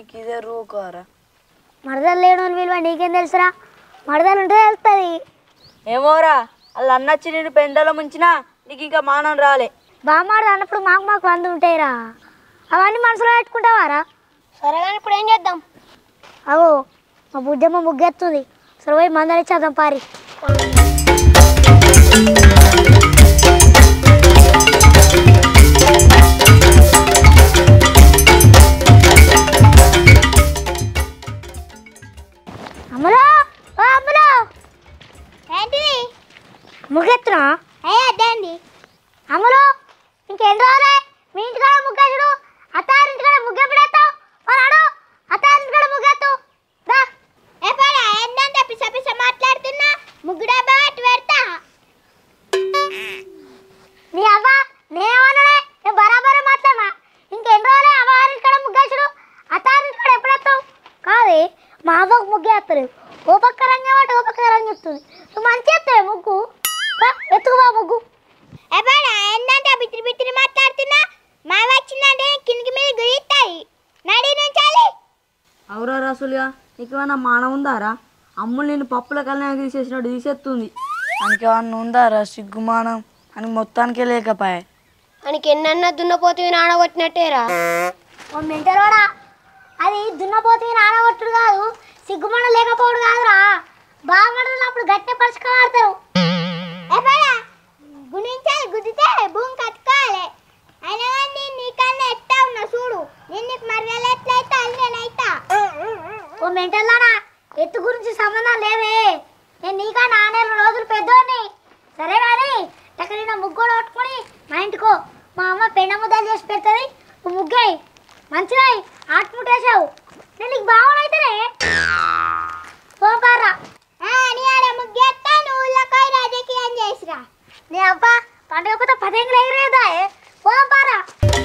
నీకు ఇదే రూకారా మరదలు లేని వాళ్ళు విలువ నీకేం తెలుసురా మరదలు ఉంటే తెలుస్తుంది ఏమోరా వాళ్ళు అన్నచ్చి నేను పెండలో ముంచినా నీకు ఇంకా మానం రాలే బామ్మాడు అన్నప్పుడు మాకు మాకు వంద ఉంటాయిరా అవన్నీ మనసులో పెట్టుకుంటావారా సరే కానీ ఇప్పుడు ఏం చేద్దాం అవో మా బుడ్డమ్మ ముగ్గెత్తుంది సరే పోయి మందలిచ్చేద్దాం పారి అమ్మలో ఓ అమ్మలో ఏంటిది ముగ్గెత్తునా ఏ అదే అండి అమ్మలో ఇంకెన్ని రోజులే మీ ఇంటికాడ ముగ్గేసుడు అత్తారింటికాడ ముగ్గెప్పుడెత్తావు వాడు అత్తారింటికాడ ముగ్గెత్తు రా ఏ పాడా ఏంటంటే పిస పిస మాట్లాడుతున్నా ముగ్గు డబ్బా పెట్టి పెడతా నీ అవ్వ నేనేమన్నానే నేను బరాబరే మాట్లాడినా ఇంకెన్ని రోజులే అవ్వారింటికాడ ముగ్గేసుడు అత్తారింటికాడ ఎప్పుడెత్తావు కాదే మా అవ్వకు ముగ్గేస్తారు ఓ పక్క రంగు అంటే ఓ పక్క రంగు చెప్తుంది నువ్వు మంచిగా ఎత్తావే ముగ్గు రా, ఎత్తుకుపో ముగ్గు ఎప్పుడు ఏంటంటే బిత్తిరి బిత్తిరి మాట్లాడుతున్నా మా వచ్చిందంటే కిందికి మీద గురిస్తాయి నడి నుంచాలి అవురా రసులుగా నీకు ఏమన్నా మానం ఉందారా అమ్ములు నేను పప్పుల కళ్యాణం తీసేసినట్టు తీసేస్తుంది దానికేమన్నా ఉందారా సిగ్గుమానం అని మొత్తానికే లేకపోయా మనకి ఎన్నన్నా దున్నపోతే నానగొట్టినట్టేరా ఓ మెంటరోడా అది దున్నపోతే నానగొట్టుడు కాదు సిగ్గుమణ లేకపోవడు కాదురా బాగుపడుతున్నప్పుడు గట్టి పరుచుకోవాడతారు గుణించాలి గుద్దితే భూమి కట్టుకోవాలి అయినా కానీ నీకన్నా ఎట్టా ఉన్నా చూడు నేను నీకు మర్యాద ఎట్లయితే అది నేనైతా ఓ మెంటల్లానా ఎత్తు గురించి సంబంధం లేవే నేను నీకా నానేళ్ళు రోజులు పెద్దోని సరే కానీ అక్కడ నా ముగ్గు కొట్టుకొని మా ఇంటికో మా అమ్మ పెండ ముద్దలు చేసి పెడుతుంది నువ్వు ముగ్గాయి మంచిగా ఆటముట్టేసావు నేను నీకు బాగునైతేనే పోపారా అని ఆడ ముగ్గేస్తా నువ్వు ఊళ్ళకోయి రాజకీయం చేసిరా నీ అబ్బా పండుగ పోతే పదేంగులు ఎగిరేదా పోపారా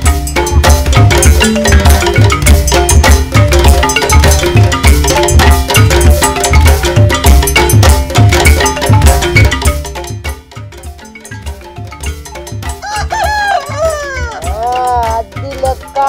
అది లెక్క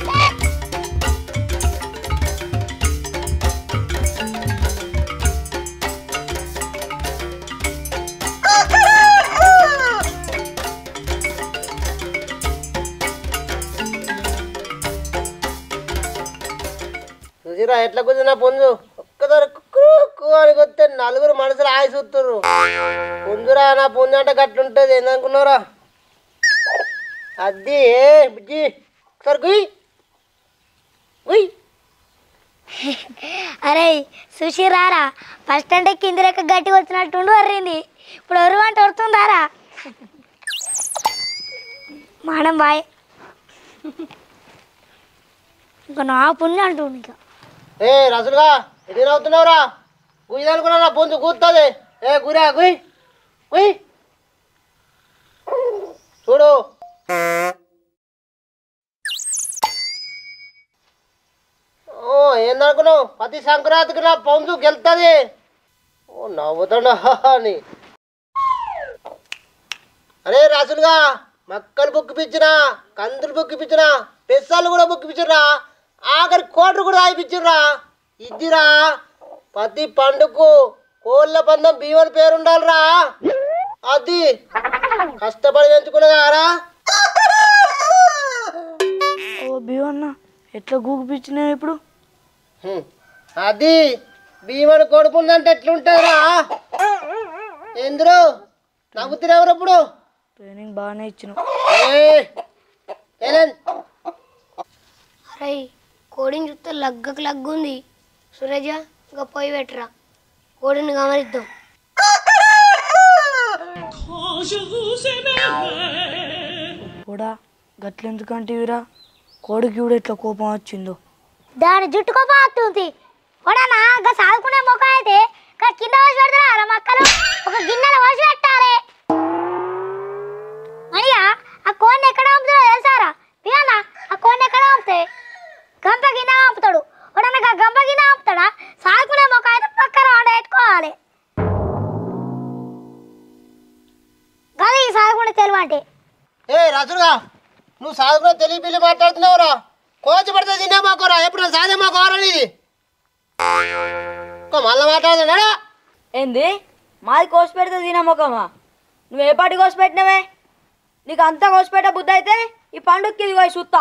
చూసిరా ఎట్లా కుదిరినా పుంజు ఒక్కదారు కుక్కు అని కొత్తే నలుగురు మనుషులు ఆయి చూస్తుర్రు పుంజురా నా పుంజు అంటే గట్లుంటుంది ఏందనుకున్నారా అది ఏ బుజ్జి ఒకసారి గుయ్ గుయ్ అరే సుషి రారా ఫస్ట్ అంటే కింది రెక్క గట్టి వచ్చినట్టుండి వర్రింది ఇప్పుడు ఎవరు అంటే వస్తుందారా మానం బాయ్ ఇంకా నా పుణ్యం అంటుండు ఇంకా ఏ రసులుగా ఎటు అవుతున్నావురా గుయ్యి అనుకున్నా నా పుంజు కూస్తుంది ఏ గురా గుయ్ గుయ్ చూడు ఓ ఏందనుకున్నావు ప్రతి సంక్రాంతికి నా పుంజు గెలుతుంది ఓ నవ్వుతాడు అని అరే రాసులుగా మక్కలు బుక్ పిచ్చినా కందులు బుక్ పిచ్చినా పెసాలు కూడా బుక్ పిచ్చిర్రా ఆఖరి కోట్లు కూడా రాయిపించిర్రా ఇద్దిరా ప్రతి పండుగకు కోళ్ళ పందం భీమని పేరు ఉండాలిరా అది కష్టపడి పెంచుకున్నదారా ఓ భీమన్న ఎట్లా గూగిపించినావు ఇప్పుడు హ్మ్. అది భీమని కొడుకుందంటే ఎట్లుంటుందిరా ఎందురు నవ్వుతున్నారు ఇప్పుడు ట్రైనింగ్ బాగానే ఇచ్చినావు ఏయ్, ఏలేన్. అరే కోడిని చూస్తే లగ్గకు లగ్గుంది సురేజ ఇంకా పోయి పెట్టరా కోడిని గమనిద్దాం కూడా గట్లెందుకంటివిరా కోడికి కూడా ఇట్లా కోపం వచ్చిందో దాని జుట్టు కోపం వస్తుంది ఓడనా ఇంకా సాదుకునే ముఖం అయితే ఇంకా కింద పోసి పెడతారా మక్కలు ఒక గిన్నెలో పోసి పెట్టాలి అయ్యా ఆ కోడిని ఎక్కడ పంపుతాడో తెలుసారా పియానా ఆ కోడిని ఎక్కడ పంపుతాయి గంప కింద పంపుతాడు ఓడనక గంప కింద పంపుతాడా సాదుకునే ముఖం అయితే పక్కన వండ పెట్టుకోవాలి గది సాదుకునే తెలివి అంటే ఏ రాజుగా నువ్వు సాగుకున్న తెలియ పిల్లి మాట్లాడుతున్నావురా కోచి పడితే తిన్నా మాకోరా ఎప్పుడు సాదే మా కోరని ఇది ఇంకా మళ్ళీ మాట్లాడుతున్నాడా ఏంది మాది కోసి పెడితే తినమ్మకమ్మా నువ్వు ఏ పాటి కోసి పెట్టినవే నీకు అంతా కోసి పెట్టే బుద్ధి అయితే ఈ పండుగకి ఇది పోయి చూస్తా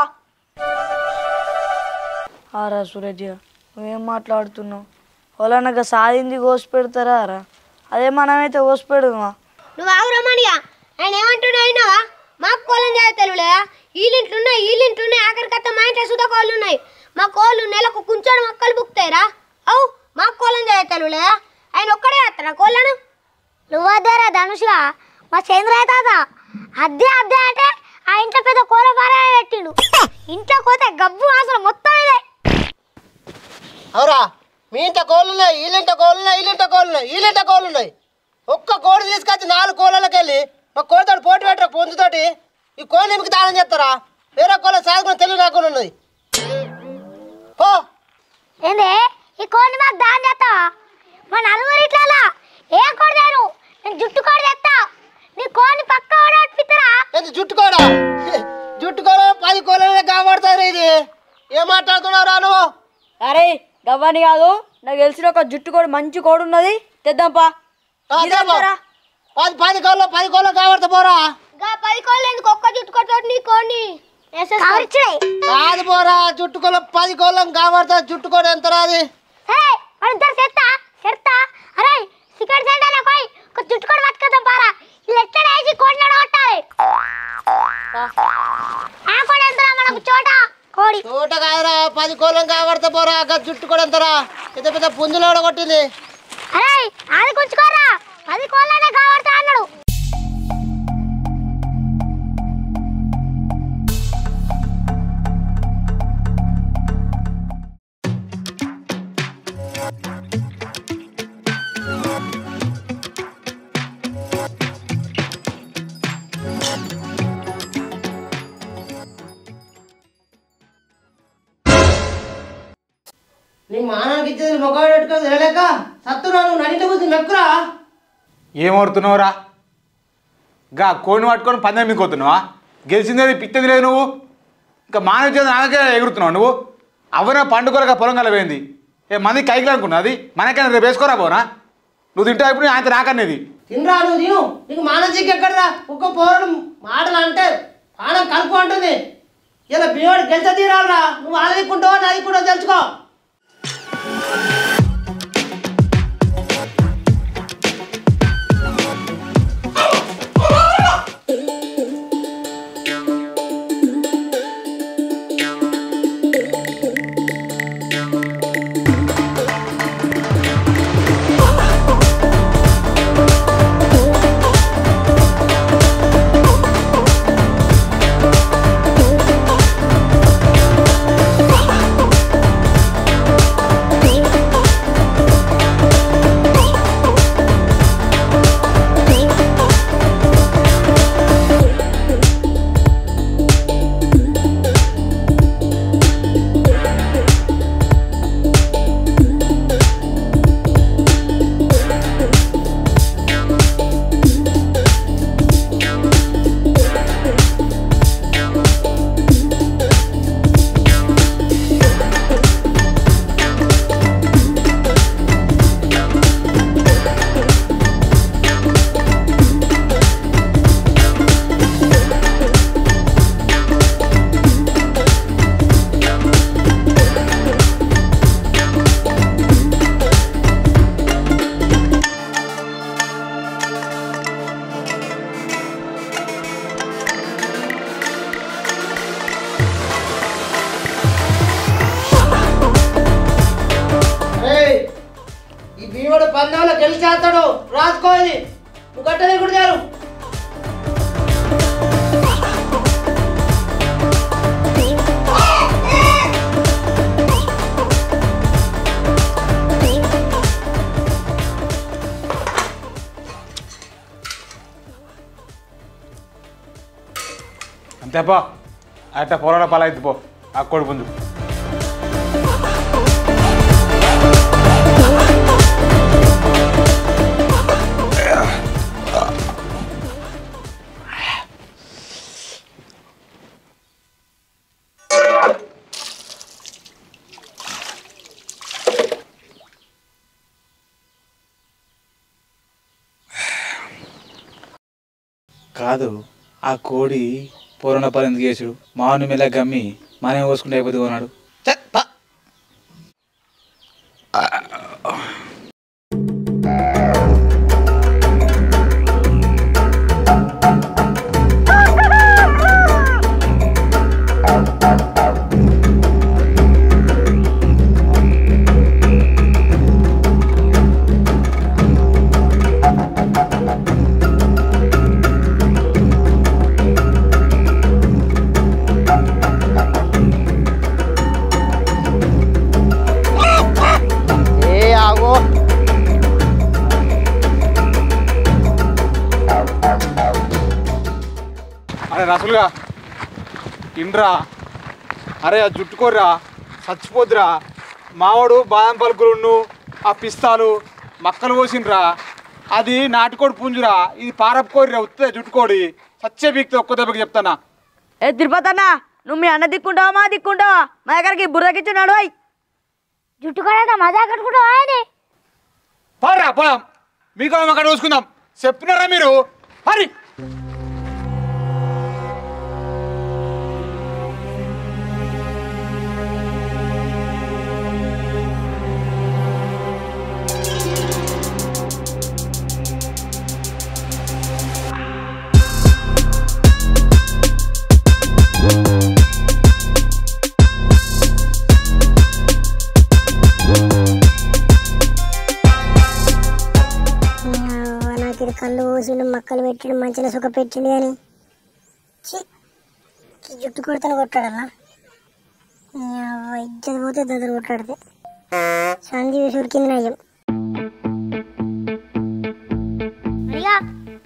ఆరా సూరజ్ నువ్వేం మాట్లాడుతున్నావు వాళ్ళనక సాధింది కోసి పెడతారా రా అదే మనమైతే కోసి పెడదామా నువ్వు ఆగురమ్మనిగా ఆయన ఏమంటున్నా అయినావా మాకు కోళ్ళం చేయ తెలుగులేదా వీళ్ళింట్లు ఉన్నాయి వీళ్ళింట్లు ఉన్నాయి ఆఖరికత్త మా ఇంట్లో సుధా కోళ్ళు ఉన్నాయి మా కోళ్ళు నెలకు కొంచెం మొక్కలు బుక్తాయిరా అవు మాకు కోళ్ళం చేయ తెలుగులేదా ఆయన ఒక్కడే వేస్తారా కోళ్ళను నువ్వు అద్దేరా ధనుషుగా మా చంద్రయ్య తాత అద్దె అద్దె అంటే ఆ ఇంట్లో పెద్ద కూర పారాయణ పెట్టిండు ఇంట్లో పోతే గబ్బు అసలు మొత్తం ఇదే అవురా మీ ఇంట కోళ్ళు ఉన్నాయి వీళ్ళింట కోళ్ళు ఉన్నాయి వీళ్ళింట కోళ్ళు ఉన్నాయి వీళ్ళింట కోళ్ళు ఉన్నాయి ఒక్క కోడి తీసుకొచ్చి నాలుగు కోళ్ళకి వెళ్ళి మా కోడితోటి పోటీ పెట్టరా పొందుతోటి ఈ కోళ్ళ మీకు దానం చేస్తారా వేరే కోళ్ళ సాగుకుని తెలివి రాకుండా ఉన్నది పో ఏందే ఈ కోడిని మాకు దాని చేస్తావా మా నలుగురు ఇట్లా ఏ కోడి దారు నేను జుట్టు కోడి తెస్తా నీ కోడిని పక్క ఓడొట్టిస్తారా ఎంత జుట్టుకోడా జుట్టుకోలే పది కోళ్ళనే కాబడతారు ఇది ఏం మాట్లాడుతున్నావు రా నువ్వు అరే గవ్వని కాదు నాకు తెలిసిన ఒక జుట్టు కోడి మంచి కోడి ఉన్నది తెద్దాంపా ఆ, ఇదే తేపో. అంటారా? పది పది కోళ్ళు పది కోళ్ళు కాబడతా పోరా గా పది కోళ్ళు ఎందుకు ఒక్క జుట్టు కొట్టోటి నీ కోడిని కావచ్చుడే కాదు పోరా జుట్టుకోళ్ళ పది కోళ్ళం కాబడతా జుట్టుకోడు ఎంత రాది సరే వాళ్ళిద్దరు చెత్తా చెత్తా అరే సిగరెట్ సెంటర్ పోయి ఒక జుట్టు కోడి పట్టుకొద్దాం పారా ఇలా ఎట్లా వేసి కోడిని కొట్టాలి ఆ కోడి ఎంత మనకు చోట కోడి తోట కాదురా పది కోళ్ళం కాబడతా పోరా అక్కడ జుట్టుకోడు ఎంతరా పెద్ద పెద్ద పుంజులు కూడా కొట్టింది అరే అది కొంచుకోరా పది కోళ్ళనే కావడతా అన్నాడు నీ మానానికి ఇచ్చేది మొగాడు పెట్టుకొని తినలేక సత్తురా నువ్వు నడిట కూర్చుని మెక్కురా ఏమవుతున్నావురా గా కోడిని పట్టుకొని పందెం మీకు పోతున్నావా గెలిచిందేది పిత్తది లేదు నువ్వు ఇంకా మానవ చేత నాకే ఎగురుతున్నావు నువ్వు అవన పండుగలుగా పొలం కలవేంది ఏ మంది కైకి అనుకున్నా అది మనకైనా రేపు వేసుకోరా పోనా నువ్వు తింటా ఇప్పుడు ఆయన నాకనేది తినరా నువ్వు తిను నీకు మానసిక ఎక్కడరా ఒక్క పోరడు మాటలు అంటే ప్రాణం కలుపు అంటుంది ఇలా బియ్యవాడు గెలిచ తీరాలరా నువ్వు ఆలదిక్కుంటావో నాది కూడా తెలుసుకో ఏయ్, ఈ భీముడు పందెంలో గెలిచేస్తాడు రాసుకో ఇది నువ్వు గట్టని కూడా చాలు అంతేపా అట్ట పొలాల పాల పో ఆ కోడి పుంజు కాదు ఆ కోడి పూరణ పరింది కేసుడు మావుని మెల్ల గమ్మి మనం కోసుకుంటే అయిపోతుంది కొన్నాడు ఏ ఆగో అరే రసులుగా ఇండ్రా అరే ఆ జుట్టుకోర్రా చచ్చిపోద్దురా మావాడు బాదం పలుకులు ఆ పిస్తాలు మక్కలు పోసిండ్రా అది నాటుకోడి పుంజురా ఇది పారపుకోరిరా ఉత్తే జుట్టుకోడి సచ్చే బీక్తే ఒక్క దెబ్బకి చెప్తానా ఏ తిరుపతి అన్న నువ్వు మీ అన్న దిక్కుంటావా మా దిక్కుంటావా మా దగ్గరికి బుర్రకిచ్చున్నాడు అయ్ జుట్టు కూడా మజా కట్టుకుంటావు ఆయనే పారా పోదాం మీకు అక్కడ చూసుకుందాం చెప్పినారా మీరు హరి నాకు ఇది కళ్ళు పోసిండు మక్కలు పెట్టిండు మంచిగా సుఖ పెట్టిండు కానీ ఛీ, ఈ జుట్టు కొడతాను కొట్టాడల్లా ఇజ్జత పోతే దద్దరు కొట్టాడితే సంజీవి సురికింది నయ్యం అయ్యా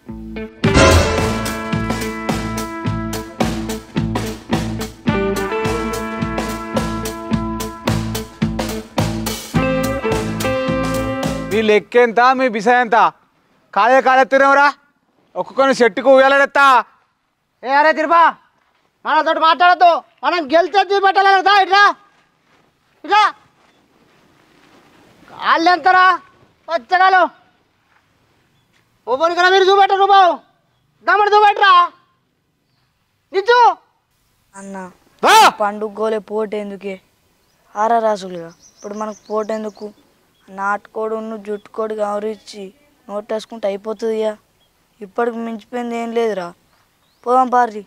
మీ లెక్క ఎంత మీ బిస ఎంత కాలే కాలెత్తినవరా ఒక్కొక్కరిని చెట్టుకు ఉయ్యాలెత్తా ఏ అరే తిరుపా మనతో మాట్లాడద్దు మనం గెలిచే చూపెట్టాలి కదా ఇట్లా ఇట్లా కాళ్ళు ఎంతరా వచ్చగాలు ఓపెన్ కదా మీరు చూపెట్టరు బావు గమ్మడి చూపెట్టరా నిచ్చు అన్న దా! పండుగ గోలే పోటు ఎందుకే ఆరా రాసులుగా ఇప్పుడు మనకు పోటు ఎందుకు నాటుకోడు జుట్టుకోడు గౌరించి నోటేసుకుంటే అయిపోతుంది ఇక ఇప్పటికి మించిపోయింది ఏం లేదురా పోదాం పారి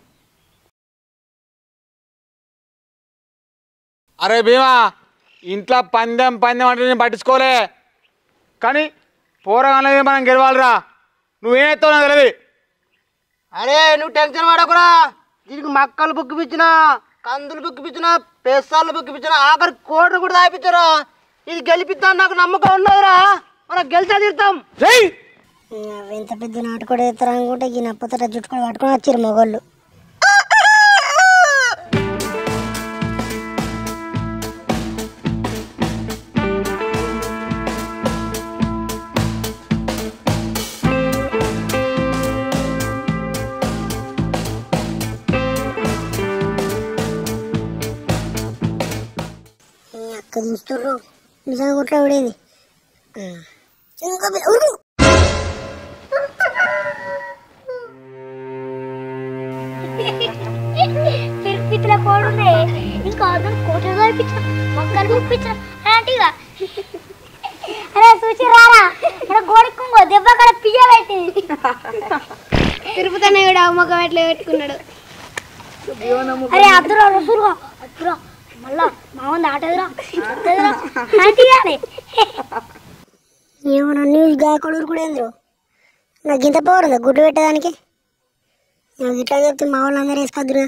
అరే భీమా ఇంట్లో పందెం పందెం అంటే నేను పట్టించుకోలే కానీ పోరగానే మనం గెలవాలిరా నువ్వేస్తావు నాకు తెలియదు అరే నువ్వు టెన్షన్ పడకురా దీనికి మక్కలు బుక్ పిచ్చిన కందులు బుక్ పిచ్చిన పెసాలు బుక్ పిచ్చిన ఆఖరి కోటలు కూడా తాపించరా ఇది గెలిపిద్దాం నాకు నమ్మకం ఉన్నదిరా మనం గెలిచా తీరుతాం జై ఎంత పెద్ద నాటుకోడు ఎత్తారు అనుకుంటే ఈ నప్పతట జుట్టు కూడా పట్టుకొని వచ్చారు మొగోళ్ళు అక్క దించుతుర్రు నిజంగా కొట్లా పడేది ఇంకా ఉరుకు పిరిపిత్తుల కోడుందే ఇంకా అదం కోట చూపించా మొక్కలు చూపించా అలాంటిగా అరే చూసి రారా ఇక్కడ గోడికుంగో దెబ్బ అక్కడ పియ్య పెట్టి తిరుపతి అన్నయ్య కూడా మొక్క ఎట్లా పెట్టుకున్నాడు అరే అద్దురా రసురుగా అద్దురా మళ్ళా మామంది ఆటదిరా ఆటదిరా అలాంటిగానే ఏమో న్యూస్ గాయకుడు కూడా ఏంద్రు నాకు ఇంత పవర్ ఉందా గుడ్డు పెట్టడానికి నాకు ఇట్లా చెప్తే మా వాళ్ళందరూ వేసుకోద్దురా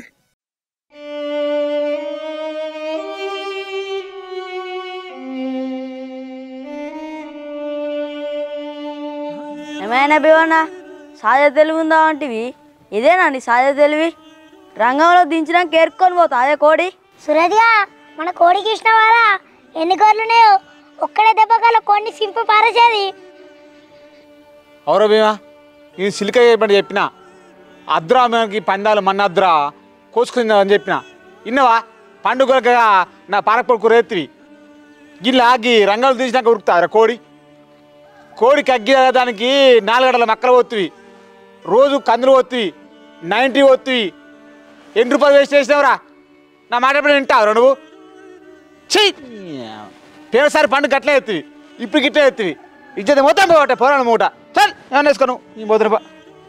ఏమైనా బేవన్నా సాధ్య తెలివి ఉందా అంటివి ఇదేనా నీ సాధ్య తెలివి రంగంలో దించడానికి ఏరుకొని పోతా అదే కోడి సురదిగా మన కోడికి ఇష్టమారా ఎన్ని కోళ్ళు ఉన్నాయో ఒక్కడే దెబ్బకాల కొన్ని సింపు పారేసేది అవురా భీమా నేను సిలిక చెప్పండి చెప్పిన అద్రా మనకి పందాలు మన అద్రా కోసుకుందా అని చెప్పిన ఇన్నవా పండుగలుగా నా పారపొడి కూర ఎత్తివి గిల్లా ఆగి రంగాలు తీసినాక ఉరుకుతారా కోడి కోడికి అగ్గి దానికి నాలుగడల మక్కలు పోతువి రోజు కందులు పోతువి నైంటీ వత్తువి ఎన్ని రూపాయలు వేస్ట్ చేసినావురా నా మాట ఎప్పుడు వింటావురా నువ్వు చెయ్యి పేరుసారి పండు గట్లే ఎత్తివి ఇప్పుడు గిట్లే ఎత్తివి ఇచ్చేది మొత్తం పోవట పోరాడు మూట చల్ ఏమన్నా వేసుకోను ఈ మొదటి రూపాయ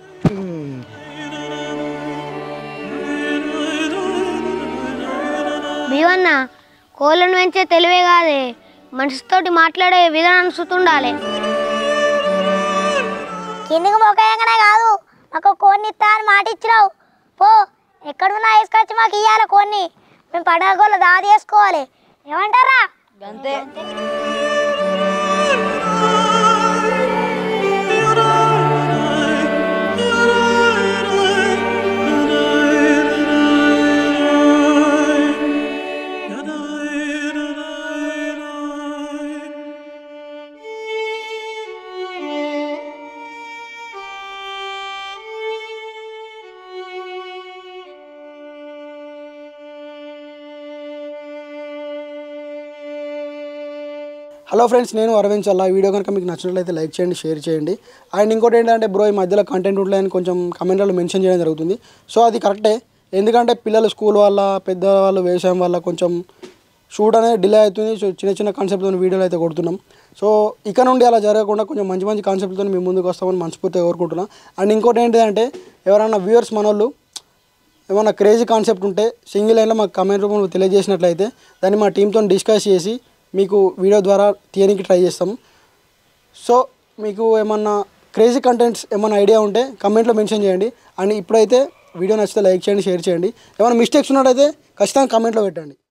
భీవన్న కోళ్ళను పెంచే తెలివే కాదే మనిషితోటి మాట్లాడే విధానం సుతుండాలి కిందికి మొక్కయంగానే కాదు మాకు కొన్ని ఇస్తా అని మాట ఇచ్చినావు పో ఎక్కడున్నా వేసుకొచ్చి మాకు ఇవ్వాలి కొన్ని మేము పండగ దాది వేసుకోవాలి ఏమంటారా అంతే హలో ఫ్రెండ్స్ నేను అరవింద్ చల్లా ఈ వీడియో కనుక మీకు నచ్చినట్లయితే లైక్ చేయండి షేర్ చేయండి అండ్ ఇంకోటి ఏంటంటే బ్రో ఈ మధ్యలో కంటెంట్ ఉంటుందని కొంచెం కమెంట్లలో మెన్షన్ చేయడం జరుగుతుంది సో అది కరెక్టే ఎందుకంటే పిల్లలు స్కూల్ వల్ల పెద్దవాళ్ళు వ్యవసాయం వల్ల కొంచెం షూట్ అనేది డిలే అవుతుంది సో చిన్న చిన్న కాన్సెప్ట్తో వీడియోలు అయితే కొడుతున్నాం సో ఇక నుండి అలా జరగకుండా కొంచెం మంచి మంచి కాన్సెప్ట్తో మేము ముందుకు వస్తామని మనస్ఫూర్తిగా కోరుకుంటున్నాం అండ్ ఇంకోటి ఏంటిదంటే ఎవరైనా వ్యూవర్స్ మనోళ్ళు ఏమైనా క్రేజీ కాన్సెప్ట్ ఉంటే సింగిల్ లైన్లో మాకు కమెంట్ రూపంలో తెలియజేసినట్లయితే దాన్ని మా టీంతో డిస్కస్ చేసి మీకు వీడియో ద్వారా తీయడానికి ట్రై చేస్తాం సో మీకు ఏమన్నా క్రేజీ కంటెంట్స్ ఏమైనా ఐడియా ఉంటే కమెంట్లో మెన్షన్ చేయండి అండ్ ఇప్పుడైతే వీడియో నచ్చితే లైక్ చేయండి షేర్ చేయండి ఏమైనా మిస్టేక్స్ ఉన్నట్టయితే ఖచ్చితంగా కమెంట్లో పెట్టండి